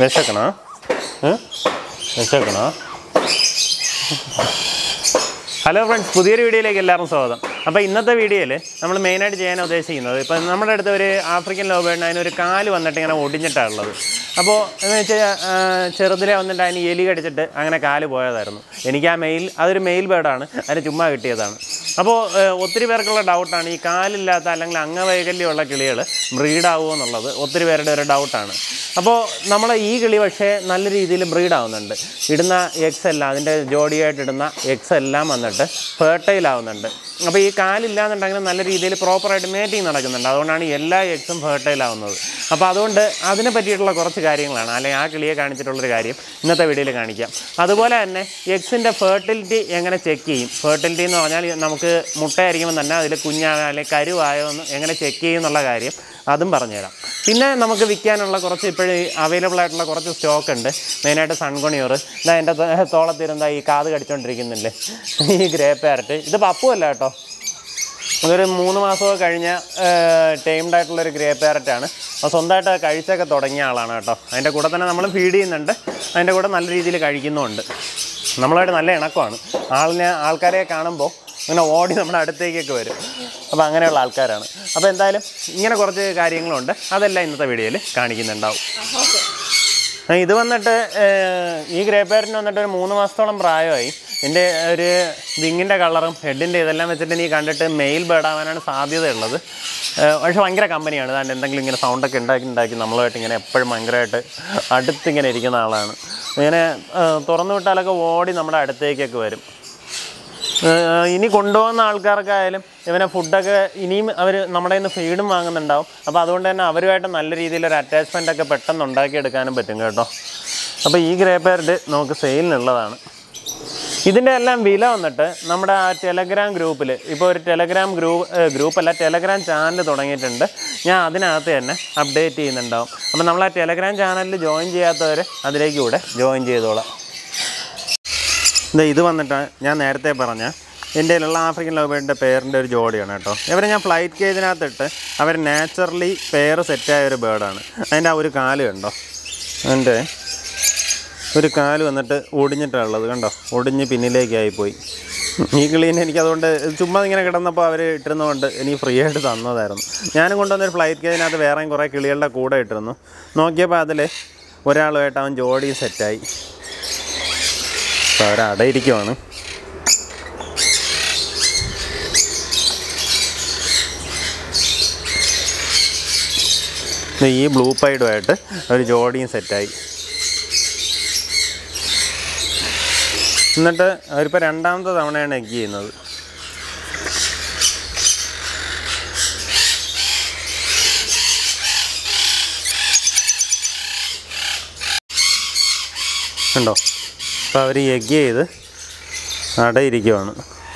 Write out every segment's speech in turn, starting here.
വിശക്കണോ ഏ? വിശക്കണോ hello friends പുതിയൊരു വീഡിയോയിലേക്ക് എല്ലാവർക്കും സ്വാഗതം അപ്പോൾ ഇന്നത്തെ വീഡിയോയിൽ നമ്മൾ മെയിനായിട്ട് ചെയ്യാൻ ഉദ്ദേശിക്കുന്നത് ഇപ്പം നമ്മുടെ അടുത്ത് ഒരു ആഫ്രിക്കൻ ലോബേഡിന് അതിനൊരു കാല് വന്നിട്ട് ഇങ്ങനെ ഒടിഞ്ഞിട്ടാണ് ഉള്ളത് അപ്പോൾ എന്ന് വെച്ചാൽ ചെറുതിലെ വന്നിട്ട് അതിന് എലി കടിച്ചിട്ട് അങ്ങനെ കാല് പോയതായിരുന്നു എനിക്ക് ആ മെയിൽ അതൊരു മെയിൽ ബേർഡാണ് അതിന് ചുമ്മാ കിട്ടിയതാണ് അപ്പോൾ ഒത്തിരി പേർക്കുള്ള ഡൗട്ടാണ് ഈ കാലില്ലാത്ത അല്ലെങ്കിൽ അംഗവൈകല്യമുള്ള കിളികൾ ബ്രീഡാവുമോ എന്നുള്ളത് ഒത്തിരി പേരുടെ ഒരു ഡൗട്ടാണ് അപ്പോൾ നമ്മൾ ഈ കിളി പക്ഷേ നല്ല രീതിയിൽ ബ്രീഡ് ആവുന്നുണ്ട് ഇടുന്ന എക്സ് എല്ലാം അതിൻ്റെ ജോഡിയായിട്ട് ഇടുന്ന എക്സ് എല്ലാം വന്നിട്ട് ഫേർട്ടൈൽ ആവുന്നുണ്ട് അപ്പോൾ ഈ കാലില്ലാന്നുണ്ടെങ്കിൽ നല്ല രീതിയിൽ പ്രോപ്പറായിട്ട് മേറ്റിങ് നടക്കുന്നുണ്ട് അതുകൊണ്ടാണ് എല്ലാ എക്സും ഫേർട്ടൈൽ ആവുന്നത് അപ്പോൾ അതുകൊണ്ട് അതിനെ പറ്റിയിട്ടുള്ള കുറച്ച് കാര്യങ്ങളാണ് അല്ലെങ്കിൽ ആ കിളിയെ കാണിച്ചിട്ടുള്ളൊരു കാര്യം ഇന്നത്തെ വീഡിയോയിൽ കാണിക്കാം അതുപോലെ തന്നെ എക്സിൻ്റെ ഫേർട്ടിലിറ്റി എങ്ങനെ ചെക്ക് ചെയ്യും ഫേർട്ടിലിറ്റി എന്ന് പറഞ്ഞാൽ നമുക്ക് മുട്ടയായിരിക്കുമ്പോൾ തന്നെ അതിൽ കുഞ്ഞാകോ അല്ലെങ്കിൽ കരുവായോ എന്ന് എങ്ങനെ ചെക്ക് ചെയ്യും എന്നുള്ള കാര്യം അതും പറഞ്ഞുതരാം പിന്നെ നമുക്ക് വിൽക്കാനുള്ള കുറച്ച് ഇപ്പോഴും അവൈലബിൾ ആയിട്ടുള്ള കുറച്ച് സ്റ്റോക്ക് ഉണ്ട് മെയിനായിട്ട് സൺകൊണിയൂർ ഇതാ എൻ്റെ തോളത്തിരുന്ന ഈ കാത് കടിച്ചോണ്ടിരിക്കുന്നില്ലേ ഈ ഗ്രേ പാരറ്റ് ഇത് പപ്പുമല്ല കേട്ടോ ഇതൊരു മൂന്ന് മാസമൊക്കെ കഴിഞ്ഞ ടൈംഡ് ആയിട്ടുള്ളൊരു ഗ്രേ പാരറ്റാണ് അപ്പോൾ സ്വന്തമായിട്ട് കഴിച്ചൊക്കെ തുടങ്ങിയ ആളാണ് കേട്ടോ അതിൻ്റെ കൂടെ തന്നെ നമ്മൾ ഫീഡ് ചെയ്യുന്നുണ്ട് അതിൻ്റെ കൂടെ നല്ല രീതിയിൽ കഴിക്കുന്നുമുണ്ട് നമ്മളായിട്ട് നല്ല ഇണക്കമാണ് ആളിനെ ആൾക്കാരെ കാണുമ്പോൾ ഇങ്ങനെ ഓടി നമ്മുടെ അടുത്തേക്കൊക്കെ വരും അപ്പോൾ അങ്ങനെയുള്ള ആൾക്കാരാണ് അപ്പോൾ എന്തായാലും ഇങ്ങനെ കുറച്ച് കാര്യങ്ങളുണ്ട് അതെല്ലാം ഇന്നത്തെ വീഡിയോയിൽ കാണിക്കുന്നുണ്ടാവും ആ, ഇത് വന്നിട്ട് ഏഹ്, ഈ ഗ്രേ പാരറ്റിന് വന്നിട്ട് ഒരു മൂന്ന് മാസത്തോളം പ്രായമായി ഇതിൻ്റെ ഒരു വിങ്ങിൻ്റെ കളറും ഹെഡിൻ്റെ ഇതെല്ലാം വെച്ചിട്ട് നീ കണ്ടിട്ട് മെയിൽ ബേർഡ് ആവാനാണ് സാധ്യതയുള്ളത് ഏഹ്, പക്ഷേ ഭയങ്കര കമ്പനിയാണ് അതാണ്ട് എന്തെങ്കിലും ഇങ്ങനെ സൗണ്ടൊക്കെ ഉണ്ടാക്കി ഉണ്ടാക്കി നമ്മളുമായിട്ട് ഇങ്ങനെ എപ്പോഴും ഭയങ്കരമായിട്ട് അടുത്തിങ്ങനെ ഇരിക്കുന്ന ആളാണ് ഇങ്ങനെ ഏഹ്, തുറന്നു വിട്ടാലൊക്കെ ഓടി നമ്മുടെ അടുത്തേക്കൊക്കെ വരും ഏഹ് ഇനി കൊണ്ടുപോകുന്ന ആൾക്കാർക്കായാലും ഇവനെ ഫുഡൊക്കെ ഇനിയും അവർ നമ്മുടെ നിന്ന് ഫീഡും വാങ്ങുന്നുണ്ടാവും അപ്പോൾ അതുകൊണ്ട് തന്നെ അവരുമായിട്ട് നല്ല രീതിയിലൊരു അറ്റാച്ച്മെൻ്റ് ഒക്കെ പെട്ടെന്ന് ഉണ്ടാക്കിയെടുക്കാനും പറ്റും കേട്ടോ അപ്പോൾ ഈ ഗ്രേ പാരറ്റ് നമുക്ക് സെയിലിനുള്ളതാണ് ഇതിൻ്റെ എല്ലാം വില വന്നിട്ട് നമ്മുടെ ആ ടെലഗ്രാം ഗ്രൂപ്പിൽ ഇപ്പോൾ ഒരു ടെലഗ്രാം ഗ്രൂപ്പ് ഗ്രൂപ്പല്ല ടെലഗ്രാം ചാനൽ തുടങ്ങിയിട്ടുണ്ട് ഞാൻ അതിനകത്ത് തന്നെ അപ്ഡേറ്റ് ചെയ്യുന്നുണ്ടാവും അപ്പോൾ നമ്മൾ ആ ടെലഗ്രാം ചാനലിൽ ജോയിൻ ചെയ്യാത്തവർ അതിലേക്ക് കൂടെ ജോയിൻ ചെയ്തോളാം ദേ ഇത് വന്നിട്ട് ഞാൻ നേരത്തെ പറഞ്ഞ എൻ്റെ കയ്യിലുള്ള ആഫ്രിക്കൻ ലോബേഡിൻ്റെ പേരിൻ്റെ ഒരു ജോഡിയാണ് കേട്ടോ ഇവരെ ഞാൻ ഫ്ലൈറ്റ് കേജിനകത്തിട്ട് അവർ നാച്ചുറലി പെയർ സെറ്റായ ഒരു ബേർഡാണ് അതിൻ്റെ ആ ഒരു കാല് കണ്ടോ അതിൻ്റെ ഒരു കാല് വന്നിട്ട് ഒടിഞ്ഞിട്ടുള്ളത് കണ്ടോ ഒടിഞ്ഞ് പിന്നിലേക്കായി പോയി ഈ കിളീനെ എനിക്ക് അതുകൊണ്ട് ചുമ്മാ ഇങ്ങനെ കിടന്നപ്പോൾ അവർ ഇട്ടിരുന്നതുകൊണ്ട് എനിക്ക് ഫ്രീ ആയിട്ട് തന്നതായിരുന്നു ഞാനും കൊണ്ടുവന്നൊരു ഫ്ലൈറ്റ് കേജിനകത്ത് വേറെയും കുറേ കിളികളുടെ കൂടെ ഇട്ടിരുന്നു നോക്കിയപ്പോൾ അതിൽ ഒരാളുമായിട്ട് അവൻ ജോഡി സെറ്റായി അപ്പോൾ അവരവിടെ ഇരിക്കുവാണ് ദേ ഈ ബ്ലൂ പൈഡുമായിട്ട് ഒരു ജോഡിയും സെറ്റായി എന്നിട്ട് അവരിപ്പോൾ രണ്ടാമത്തെ തവണയാണ് എഗ് ചെയ്യുന്നത് ഉണ്ടോ അപ്പോൾ അവർ എഗ് ചെയ്ത് അടയിരിക്കുവാണ്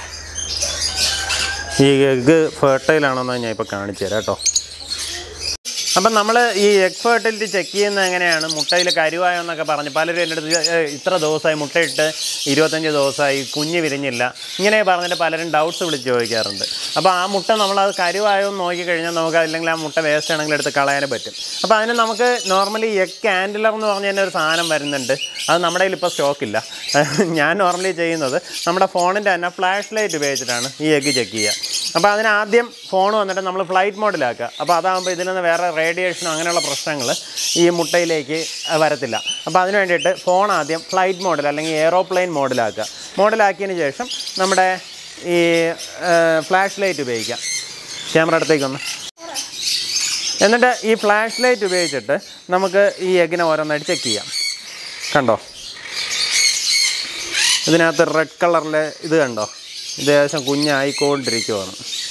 ഈ എഗ്ഗ് ഫെർട്ടൈലാണോന്ന് ഞാൻ ഇപ്പോൾ കാണിച്ചു തരാം കേട്ടോ അപ്പം നമ്മൾ ഈ എഗ് ഫെർട്ടിലിറ്റി ചെക്ക് ചെയ്യുന്നത് എങ്ങനെയാണ് മുട്ടയിൽ കരുവായോ എന്നൊക്കെ പറഞ്ഞ് പലരും എൻ്റെ അടുത്ത് "ഏ, ഇത്ര ദിവസമായി മുട്ടയിട്ട് ഇരുപത്തഞ്ച് ദിവസമായി കുഞ്ഞ് വിരിഞ്ഞില്ല ഇങ്ങനെ പറഞ്ഞിട്ട് പലരും ഡൗട്ട്സ് വിളിച്ച് ചോദിക്കാറുണ്ട് അപ്പോൾ ആ മുട്ട നമ്മളത് കരുവായോ എന്ന് നോക്കിക്കഴിഞ്ഞാൽ നമുക്ക് അല്ലെങ്കിൽ ആ മുട്ട വേസ്റ്റ് ആണെങ്കിൽ എടുത്ത് കളയാനും പറ്റും അപ്പോൾ അതിന് നമുക്ക് നോർമലി എഗ് ക്യാൻഡിലർ എന്ന് പറഞ്ഞ തന്നെ ഒരു സാധനം വരുന്നുണ്ട് അത് നമ്മുടെ കയ്യിൽ ഇപ്പോൾ സ്റ്റോക്കില്ല ഞാൻ നോർമലി ചെയ്യുന്നത് നമ്മുടെ ഫോണിൻ്റെ തന്നെ ഫ്ലാഷ് ലൈറ്റ് ഉപയോഗിച്ചിട്ടാണ് ഈ എഗ്ഗ് ചെക്ക് ചെയ്യുക അപ്പോൾ അതിന് ആദ്യം ഫോൺ വന്നിട്ട് നമ്മൾ ഫ്ലൈറ്റ് മോഡിലാക്കുക അപ്പോൾ അതാകുമ്പോൾ ഇതിൽ നിന്ന് വേറെ റേഡിയേഷനോ അങ്ങനെയുള്ള പ്രശ്നങ്ങൾ ഈ മുട്ടയിലേക്ക് അഹ് വരത്തില്ല അപ്പോൾ അതിന് വേണ്ടിയിട്ട് ഫോൺ ആദ്യം ഫ്ലൈറ്റ് മോഡിൽ അല്ലെങ്കിൽ എയറോപ്ലെയിൻ മോഡിലാക്കുക മോഡിലാക്കിയതിന് ശേഷം നമ്മുടെ ഈ ഫ്ലാഷ് ലൈറ്റ് ഉപയോഗിക്കാം ക്യാമറ അടുത്തേക്കൊന്ന് എന്നിട്ട് ഈ ഫ്ലാഷ് ലൈറ്റ് ഉപയോഗിച്ചിട്ട് നമുക്ക് ഈ എഗ്ഗിനെ ഓരോന്നായിട്ട് ചെക്ക് ചെയ്യാം കണ്ടോ ഇതിനകത്ത് റെഡ് കളറിലെ ഇത് കണ്ടോ ഇത് ഏകദേശം കുഞ്ഞായിക്കൊണ്ടിരിക്കുവാണ്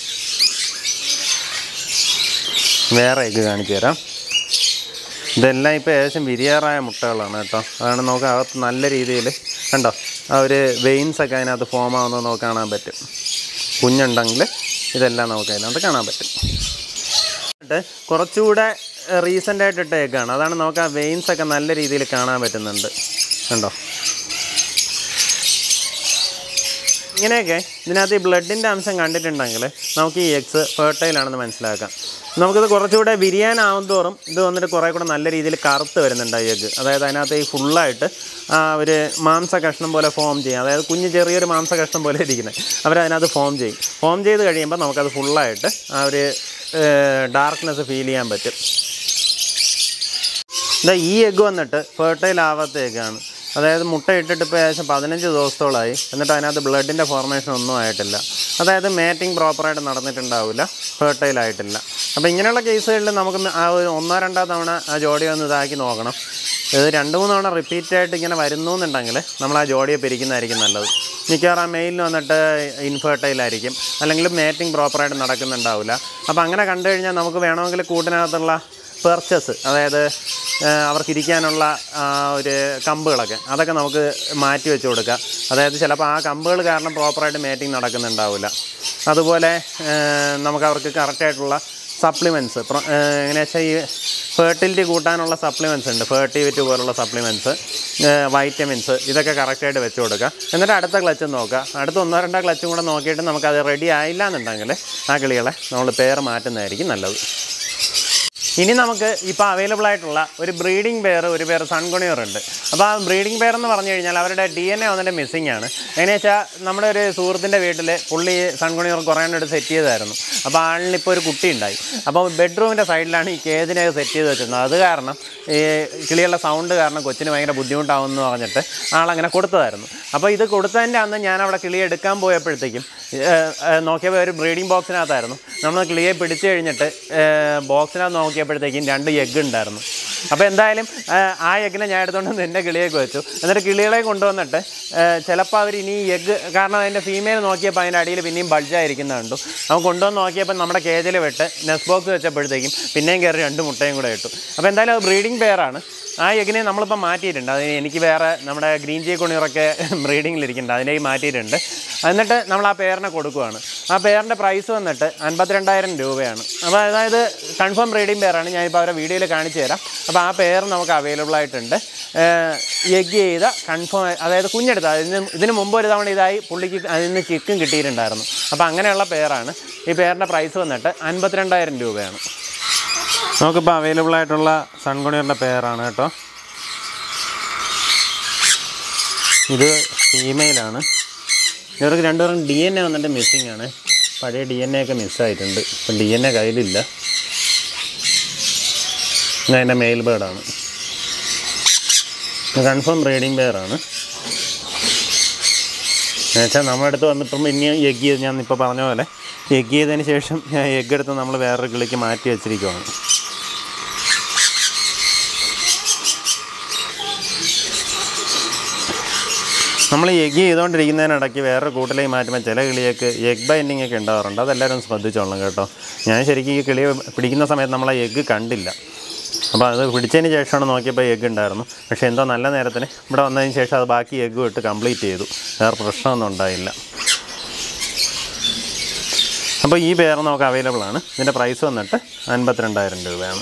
വേറെ എഗ്ഗ് കാണിച്ചു തരാം ഇതെല്ലാം ഇപ്പോൾ ഏകദേശം വിരിയാറായ മുട്ടകളാണ് കേട്ടോ അതാണ് നമുക്ക് അകത്ത് നല്ല രീതിയിൽ കണ്ടോ ആ ഒരു വെയിൻസ് ഒക്കെ അതിനകത്ത് ഫോം ആവുന്നത് നമുക്ക് കാണാൻ പറ്റും കുഞ്ഞുണ്ടെങ്കിൽ ഇതെല്ലാം നമുക്ക് അതിനകത്ത് കാണാൻ പറ്റും എന്നിട്ട് കുറച്ചുകൂടെ റീസെൻ്റ് ആയിട്ട് ഇട്ട എഗ്ഗാണ് അതാണ് നമുക്ക് ആ വെയിൻസ് ഒക്കെ നല്ല രീതിയിൽ കാണാൻ പറ്റുന്നുണ്ട് കണ്ടോ ഇങ്ങനെയൊക്കെ ഇതിനകത്ത് ഈ ബ്ലഡിൻ്റെ അംശം കണ്ടിട്ടുണ്ടെങ്കിൽ നമുക്ക് ഈ എഗ്സ് ഫെർട്ടൈൽ ആണെന്ന് മനസ്സിലാക്കാം നമുക്കിത് കുറച്ചുകൂടെ വിരിയാനാവും തോറും ഇത് വന്നിട്ട് കുറേ കൂടെ നല്ല രീതിയിൽ കറുത്ത് വരുന്നുണ്ട് ഈ എഗ്ഗ് അതായത് അതിനകത്ത് ഈ ഫുള്ളായിട്ട് ആ ഒരു മാംസ കഷ്ണം പോലെ ഫോം ചെയ്യും അതായത് കുഞ്ഞ് ചെറിയൊരു മാംസ കഷ്ണം പോലെ ഇരിക്കുന്നത് അവരതിനകത്ത് ഫോം ചെയ്യും ഫോം ചെയ്ത് കഴിയുമ്പോൾ നമുക്കത് ഫുള്ളായിട്ട് ആ ഒരു ഡാർക്ക്നെസ് ഫീൽ ചെയ്യാൻ പറ്റും ഇതാ ഈ എഗ്ഗ് വന്നിട്ട് ഫെർട്ടൈൽ ആവാത്ത എഗ്ഗാണ് അതായത് മുട്ട ഇട്ടിട്ട് ഇപ്പോൾ ഏകദേശം പതിനഞ്ച് ദിവസത്തോളമായി എന്നിട്ട് അതിനകത്ത് ബ്ലഡിൻ്റെ ഫോർമേഷൻ ഒന്നും ആയിട്ടില്ല അതായത് മാറ്റിംഗ് പ്രോപ്പറായിട്ട് നടന്നിട്ടുണ്ടാവില്ല ഫെർട്ടൈൽ ആയിട്ടില്ല അപ്പോൾ ഇങ്ങനെയുള്ള കേസുകളിൽ നമുക്ക് ആ ഒരു ഒന്നോ രണ്ടോ തവണ ആ ജോഡി ഒന്ന് ഇതാക്കി നോക്കണം ഇത് രണ്ട് മൂന്ന് തവണ റിപ്പീറ്റ് ആയിട്ട് ഇങ്ങനെ വരുന്നു എന്നുണ്ടെങ്കിൽ നമ്മൾ ആ ജോഡിയെ പിരിക്കുന്നതായിരിക്കും നല്ലത് മിക്കവാറും ആ മെയിലിന് വന്നിട്ട് ഇൻഫെർട്ടൈൽ ആയിരിക്കും അല്ലെങ്കിൽ മേറ്റിംഗ് പ്രോപ്പറായിട്ട് നടക്കുന്നുണ്ടാവില്ല അപ്പോൾ അങ്ങനെ കണ്ടു കഴിഞ്ഞാൽ നമുക്ക് വേണമെങ്കിൽ കൂട്ടിനകത്തുള്ള പെർച്ചസ് അതായത് ആ, അവർക്കിരിക്കാനുള്ള ആ, ഒരു കമ്പുകളൊക്കെ അതൊക്കെ നമുക്ക് മാറ്റി വെച്ച് കൊടുക്കാം അതായത് ചിലപ്പോൾ ആ കമ്പുകൾ കാരണം പ്രോപ്പറായിട്ട് മേറ്റിംഗ് നടക്കുന്നുണ്ടാവില്ല അതുപോലെ ആ, നമുക്ക് അവർക്ക് കറക്റ്റായിട്ടുള്ള സപ്ലിമെൻറ്റ്സ് എങ്ങനെയാ വെച്ചാൽ ഈ ഫേർട്ടിലിറ്റി കൂട്ടാനുള്ള സപ്ലിമെൻറ്റ്സ് ഉണ്ട് ഫേർട്ടിവിറ്റി പോലുള്ള സപ്ലിമെൻറ്റ്സ് വൈറ്റമിൻസ് ഇതൊക്കെ കറക്റ്റായിട്ട് വെച്ച് കൊടുക്കുക എന്നിട്ട് അടുത്ത ക്ലച്ച് നോക്കുക അടുത്ത ഒന്നോ രണ്ടോ ക്ലച്ചും കൂടെ നോക്കിയിട്ട് നമുക്കത് റെഡി ആയില്ല എന്നുണ്ടെങ്കിൽ ആ കിളികളെ നമ്മൾ പേര് മാറ്റുന്നതായിരിക്കും നല്ലത് ഇനി നമുക്ക് ഇപ്പോൾ അവൈലബിൾ ആയിട്ടുള്ള ഒരു ബ്രീഡിംഗ് പെയർ ഒരു പേർ സൺകുണിയർ ഉണ്ട് അപ്പോൾ ആ ബ്രീഡിംഗ് പെയർ എന്ന് പറഞ്ഞു കഴിഞ്ഞാൽ അവരുടെ ഡി എൻ എ വന്നിട്ട് മിസ്സിംഗ് ആണ് എങ്ങനെയാ വെച്ചാൽ നമ്മുടെ ഒരു സുഹൃത്തിൻ്റെ വീട്ടിൽ പുള്ളി സൺകുണിയർ കുറേ എണ്ണം സെറ്റ് ചെയ്തായിരുന്നു അപ്പോൾ ആളിന് ഇപ്പോൾ ഒരു കുട്ടി ഉണ്ടായി അപ്പോൾ ബെഡ്റൂമിൻ്റെ സൈഡിലാണ് ഈ കേജിനെ സെറ്റ് ചെയ്ത് വെച്ചിരുന്നത് അത് കാരണം ഈ കിളികളുടെ സൗണ്ട് കാരണം കൊച്ചിന് ഭയങ്കര ബുദ്ധിമുട്ടാവുമെന്ന് പറഞ്ഞിട്ട് ആളങ്ങനെ കൊടുത്തതായിരുന്നു അപ്പോൾ ഇത് കൊടുത്തതിൻ്റെ അന്ന് ഞാൻ അവിടെ കിളിയെ എടുക്കാൻ പോയപ്പോഴത്തേക്കും ഏഹ്, ഏഹ്, നോക്കിയപ്പോൾ ഒരു ബ്രീഡിംഗ് ബോക്സിനകത്തായിരുന്നു നമ്മൾ കിളിയെ പിടിച്ചു കഴിഞ്ഞിട്ട് ബോക്സിനകത്ത് നോക്കിയപ്പോഴത്തേക്കും രണ്ട് എഗ്ഗ് ഉണ്ടായിരുന്നു അപ്പോൾ എന്തായാലും ഏഹ്, ആ എഗ്ഗിനെ ഞാൻ എടുത്തുകൊണ്ട് വന്ന് എൻ്റെ കിളിയേക്ക് വെച്ചു എന്നിട്ട് കിളികളെ കൊണ്ടുവന്നിട്ട് ചിലപ്പോൾ അവർ ഇനി എഗ്ഗ് കാരണം അതിൻ്റെ ഫീമെയിൽ നോക്കിയപ്പോൾ അതിൻ്റെ അടിയിൽ പിന്നെയും ബൾജായിരിക്കുന്നത് കണ്ടു അവൻ കൊണ്ടുവന്ന് നോക്കിയപ്പോൾ നമ്മുടെ കേജിൽ വിട്ട് നെസ് ബോക്സ് വെച്ചപ്പോഴത്തേക്കും പിന്നെയും കയറി രണ്ട് മുട്ടയും കൂടെ ഇട്ടു അപ്പോൾ എന്തായാലും അത് ബ്രീഡിംഗ് പെയറാണ് ആ എഗ്ഗിനെ നമ്മളിപ്പോൾ മാറ്റിയിട്ടുണ്ട് അതിന് എനിക്ക് വേറെ നമ്മുടെ ഗ്രീൻ ജി കുണിയറൊക്കെ ബ്രീഡിങ്ങിലിരിക്കുന്നുണ്ട് അതിനെ മാറ്റിയിട്ടുണ്ട് എന്നിട്ട് നമ്മൾ ആ പേരിനെ കൊടുക്കുവാണ് ആ പേരിൻ്റെ പ്രൈസ് വന്നിട്ട് അൻപത്തിരണ്ടായിരം രൂപയാണ് അപ്പോൾ അതായത് കൺഫേം ബ്രീഡിംഗ് പേരാണ് ഞാനിപ്പോൾ അവരെ വീഡിയോയിൽ കാണിച്ചു തരാം അപ്പോൾ ആ പേർ നമുക്ക് അവൈലബിൾ ആയിട്ടുണ്ട് എഗ് ചെയ്ത കൺഫേം അതായത് കുഞ്ഞെടുത്ത അതിന് ഇതിന് മുമ്പ് ഒരു തവണ ഇതായി പുള്ളിക്ക് അതിൽ നിന്ന് ചിക്കും കിട്ടിയിട്ടുണ്ടായിരുന്നു അപ്പോൾ അങ്ങനെയുള്ള പേരാണ് ഈ പേരിൻ്റെ പ്രൈസ് വന്നിട്ട് അൻപത്തിരണ്ടായിരം രൂപയാണ് നമുക്കിപ്പോൾ അവൈലബിൾ ആയിട്ടുള്ള സൺകുണിയറിൻ്റെ പേരാണ് കേട്ടോ ഇത് ഫീമെയിലാണ് ഇവർക്ക് രണ്ടുപേരും ഡി എൻ എ വന്നിട്ട് മിസ്സിങ് ആണ് പഴയ ഡി എൻ എ ഒക്കെ മിസ്സായിട്ടുണ്ട് ഇപ്പം ഡി എൻ എ കയ്യിലില്ല ഇത് അതിൻ്റെ മെയിൽ ബേർഡാണ് കൺഫേം ബ്രീഡിംഗ് പെയറാണ് എന്നുവെച്ചാൽ നമ്മുടെ അടുത്ത് വന്നിപ്പം ഇനിയും എഗ് ചെയ്ത് ഞാൻ ഇപ്പോൾ പറഞ്ഞ പോലെ എഗ് ചെയ്തതിന് ശേഷം ഞാൻ എഗ് എടുത്ത് നമ്മൾ വേറൊരു കിളിക്ക് മാറ്റി വെച്ചിരിക്കുവാണ് നമ്മൾ എഗ് ചെയ്തുകൊണ്ടിരിക്കുന്നതിനിടയ്ക്ക് വേറൊരു കൂട്ടിലേക്ക് മാറ്റുമ്പോൾ ചില കിളിയൊക്കെ എഗ് ബൈൻഡിങ് ഒക്കെ ഉണ്ടാവാറുണ്ട് അതെല്ലാവരും ശ്രദ്ധിച്ചോളണം കേട്ടോ ഞാൻ ശരിക്കും ഈ കിളിയെ പിടിക്കുന്ന സമയത്ത് നമ്മൾ ആ എഗ്ഗ് കണ്ടില്ല അപ്പോൾ അത് പിടിച്ചതിന് ശേഷമാണ് നോക്കിയപ്പോൾ എഗ്ഗ് ഉണ്ടായിരുന്നു പക്ഷേ എന്തോ നല്ല നേരത്തിന് ഇവിടെ വന്നതിന് ശേഷം അത് ബാക്കി എഗ്ഗും ഇട്ട് കംപ്ലീറ്റ് ചെയ്തു വേറെ പ്രശ്നമൊന്നും ഉണ്ടായില്ല അപ്പോൾ ഈ പേർ നമുക്ക് അവൈലബിൾ ആണ് ഇതിൻ്റെ പ്രൈസ് വന്നിട്ട് അൻപത്തിരണ്ടായിരം രൂപയാണ്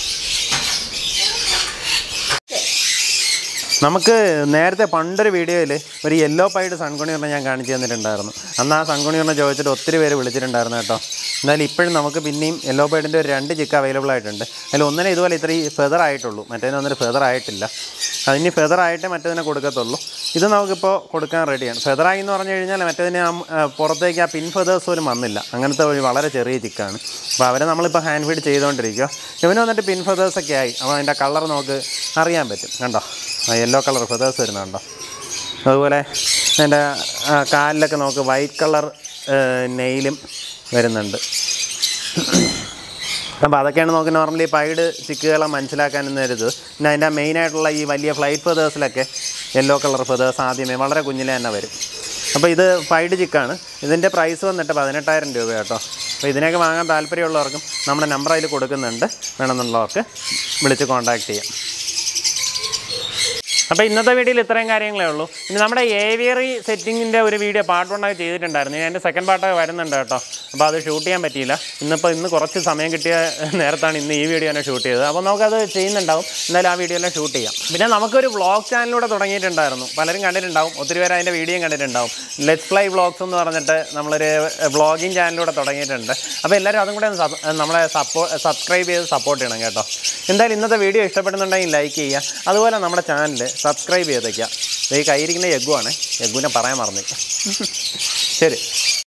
നമുക്ക് നേരത്തെ പണ്ടൊരു വീഡിയോയിൽ ഒരു യെല്ലോ പൈഡ് സൺകുണിയറിനെ ഞാൻ കാണിച്ചു തന്നിട്ടുണ്ടായിരുന്നു അന്ന് ആ സൺകുണിയറിനെ ചോദിച്ചിട്ട് ഒത്തിരി പേര് വിളിച്ചിട്ടുണ്ടായിരുന്നു കേട്ടോ എന്തായാലും ഇപ്പോഴും നമുക്ക് പിന്നെയും യെല്ലോ പൈഡിൻ്റെ ഒരു രണ്ട് ചിക്ക് അവൈലബിൾ ആയിട്ടുണ്ട് അതിൽ ഒന്നിനെ ഇതുപോലെ ഇത്രയും ഫെദർ ആയിട്ടുള്ളൂ മറ്റേതിന് ഒന്നൊരു ഫെദർ ആയിട്ടില്ല അതിന് ഫെദർ ആയിട്ടേ മറ്റേതിനെ കൊടുക്കത്തുള്ളൂ ഇത് നമുക്കിപ്പോൾ കൊടുക്കാൻ റെഡിയാണ് ഫെദറായി എന്ന് പറഞ്ഞു കഴിഞ്ഞാൽ മറ്റേതിന് ആ, ആ, പുറത്തേക്ക് ആ പിൻ ഫെദേഴ്സ് പോലും വന്നില്ല അങ്ങനത്തെ ഒരു വളരെ ചെറിയ ചിക്കാണ് അപ്പോൾ അവരെ നമ്മളിപ്പോൾ ഹാൻഡ് ഫീഡ് ചെയ്തുകൊണ്ടിരിക്കുക ഇവന് വന്നിട്ട് പിൻ ഫെദേഴ്സൊക്കെ ആയി അപ്പോൾ അതിൻ്റെ കളർ നമുക്ക് അറിയാൻ പറ്റും കണ്ടോ യെല്ലോ കളർ ഫെദേഴ്സ് വരുന്ന കണ്ടോ അതുപോലെ അതിൻ്റെ ആ, കാലിലൊക്കെ നമുക്ക് വൈറ്റ് കളർ നെയിലും വരുന്നുണ്ട് അപ്പോൾ അതൊക്കെയാണ് നമുക്ക് നോർമലി പൈഡ് ചിക്കുകളെ മനസ്സിലാക്കാൻ എന്നൊരിത് പിന്നെ അതിൻ്റെ മെയിനായിട്ടുള്ള ഈ വലിയ ഫ്ലൈറ്റ് ഫെതേഴ്സിലൊക്കെ യെല്ലോ കളർ ഫെതേഴ്സ് ആദ്യമേ വളരെ കുഞ്ഞിലെ തന്നെ വരും അപ്പോൾ ഇത് പൈഡ് ചിക്കാണ് ഇതിൻ്റെ പ്രൈസ് വന്നിട്ട് പതിനെട്ടായിരം രൂപ കേട്ടോ അപ്പോൾ ഇതിനൊക്കെ വാങ്ങാൻ താല്പര്യമുള്ളവർക്കും നമ്മുടെ നമ്പർ അതിൽ കൊടുക്കുന്നുണ്ട് വേണമെന്നുള്ളവർക്ക് വിളിച്ച് കോൺടാക്റ്റ് ചെയ്യാം അപ്പോൾ ഇന്നത്തെ വീഡിയോയിൽ ഇത്രയും കാര്യങ്ങളേ ഉള്ളൂ ഇനി നമ്മുടെ ഏവിയറി സെറ്റിങ്ങിൻ്റെ ഒരു വീഡിയോ പാർട്ട് വണ്ണൊക്കെ ചെയ്തിട്ടുണ്ടായിരുന്നു ഇനി അതിൻ്റെ സെക്കൻഡ് പാർട്ടൊക്കെ വരുന്നുണ്ട് കേട്ടോ അപ്പോൾ അത് ഷൂട്ട് ചെയ്യാൻ പറ്റിയില്ല ഇന്നിപ്പോൾ ഇന്ന് കുറച്ച് സമയം കിട്ടിയ നേരത്താണ് ഇന്ന് ഈ വീഡിയോ തന്നെ ഷൂട്ട് ചെയ്തത് അപ്പോൾ നമുക്കത് ചെയ്യുന്നുണ്ടാവും എന്തായാലും ആ വീഡിയോ എല്ലാം ഷൂട്ട് ചെയ്യാം പിന്നെ നമുക്കൊരു വ്ളോഗ് ചാനലിലൂടെ തുടങ്ങിയിട്ടുണ്ടായിരുന്നു പലരും കണ്ടിട്ടുണ്ടാവും ഒത്തിരി പേര് അതിൻ്റെ വീഡിയോയും കണ്ടിട്ടുണ്ടാവും ലെറ്റ്സ് ഫ്ലൈ വ്ളോഗ്സ് എന്ന് പറഞ്ഞിട്ട് നമ്മളൊരു വ്ളോഗിങ് ചാനലിലൂടെ തുടങ്ങിയിട്ടുണ്ട് അപ്പോൾ എല്ലാവരും അതും കൂടെ ഒന്ന് സബ്- നമ്മളെ സപ്പോ സബ്സ്ക്രൈബ് ചെയ്ത് സപ്പോർട്ട് ചെയ്യണം കേട്ടോ എന്തായാലും ഇന്നത്തെ വീഡിയോ ഇഷ്ടപ്പെടുന്നുണ്ടെങ്കിൽ ലൈക്ക് ചെയ്യുക അതുപോലെ നമ്മുടെ ചാനൽ സബ്സ്ക്രൈബ് ചെയ്തേക്കുക ഈ കയ്യിരിക്കുന്ന യഗ്ഗു ആണ് യഗ്ഗുവിനെ പറയാൻ മറന്നു ശരി